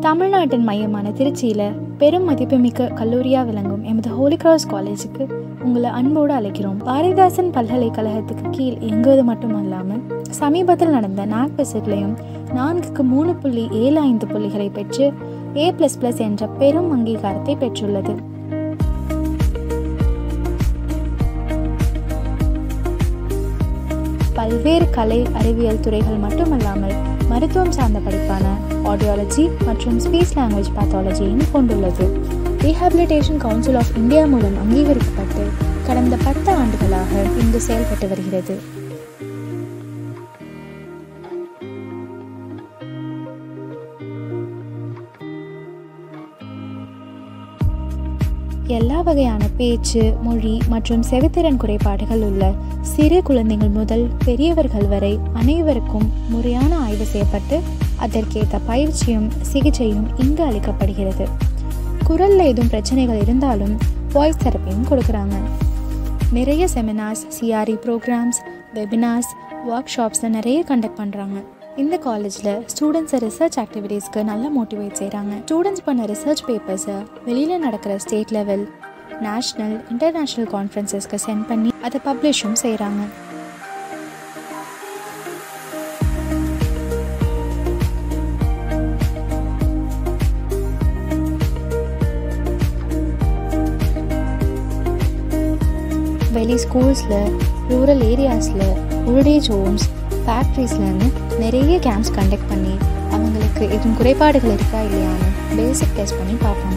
தமிழ்நாட்டின் மையமான திருச்சியில் பெரும் மதிப்புமிக்க கல்லூரியாக விளங்கும் எமது ஹோலி கிராஸ் காலேஜுக்கு உங்களை அன்போடு அழைக்கிறோம் பாரதிதாசன் பல்கலைக்கழகத்துக்கு கீழ் இயங்குவது மட்டுமல்லாமல் சமீபத்தில் நடந்த நாக் விசிட்லையும் நான்குக்கு மூணு புள்ளி ஏழு ஐந்து புள்ளிகளை பெற்று ஏ ப்ளஸ் ப்ளஸ் என்ற பெரும் அங்கீகாரத்தை பெற்றுள்ளது பல்வேறு கலை அறிவியல் துறைகள் மட்டுமல்லாமல் மருத்துவம் சார்ந்த படிப்பான ஆடியாலஜி மற்றும் ஸ்பீச் லாங்குவேஜ் பேத்தாலஜியும் கொண்டுள்ளது ரீஹாபிலிட்டேஷன் கவுன்சில் ஆஃப் இந்தியா மூலம் அங்கீகரிக்கப்பட்டு கடந்த பத்து ஆண்டுகளாக இங்கு செயல்பட்டு வருகிறது எல்லா வகையான பேச்சு மொழி மற்றும் செவித்திறன் குறைபாடுகள் உள்ள சிறு குழந்தைகள் முதல் பெரியவர்கள் வரை அனைவருக்கும் முறையான ஆய்வு செய்யப்பட்டு அதற்கேற்ற பயிற்சியும் சிகிச்சையும் இங்கு அளிக்கப்படுகிறது குரலில் எதுவும் பிரச்சனைகள் இருந்தாலும் வாய்ஸ் தெரப்பியும் கொடுக்குறாங்க நிறைய செமினார்ஸ் சிஆர்இ ப்ரோக்ராம்ஸ் வெபினார்ஸ் ஒர்க் ஷாப்ஸை நிறைய கண்டக்ட் பண்ணுறாங்க இந்த காலேஜில் ஸ்டூடெண்ட்ஸை ரிசர்ச் ஆக்டிவிட்டீஸ்க்கு நல்லா மோட்டிவேட் செய்கிறாங்க ஸ்டூடெண்ட்ஸ் பண்ண ரிசர்ச் பேப்பர்ஸை வெளியில் நடக்கிற ஸ்டேட் லெவல் நேஷ்னல் இன்டர்நேஷ்னல் கான்ஃபரன்சஸ்க்கு சென்ட் பண்ணி அதை பப்ளிஷும் செய்கிறாங்க வெளி ஸ்கூல்ஸில் ரூரல் ஏரியாஸில் ஓல்டேஜ் ஹோம்ஸ் ஃபேக்ட்ரிஸ்லன்னு நிறைய கேம்ப்ஸ் கண்டக்ட் பண்ணி அவங்களுக்கு எதுவும் குறைபாடுகள் இருக்கா இல்லையான்னு பேசிக் டெஸ்ட் பண்ணி பார்ப்பாங்க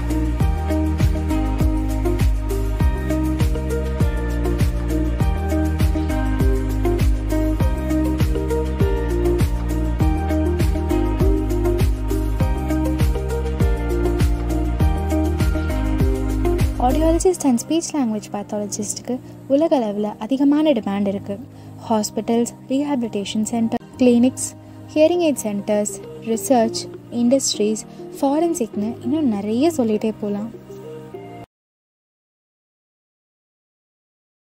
ஆடியாலஜிஸ்ட் அண்ட் ஸ்பீச் லாங்குவேஜ் பேத்தாலஜிஸ்ட்டுக்கு உலக அளவில் அதிகமான டிமாண்ட் இருக்குது hospitals rehabilitation centre clinics hearing aid centres research industries ஃபாரன்சிக்னு இன்னும் நிறைய சொல்லிகிட்டே போகலாம்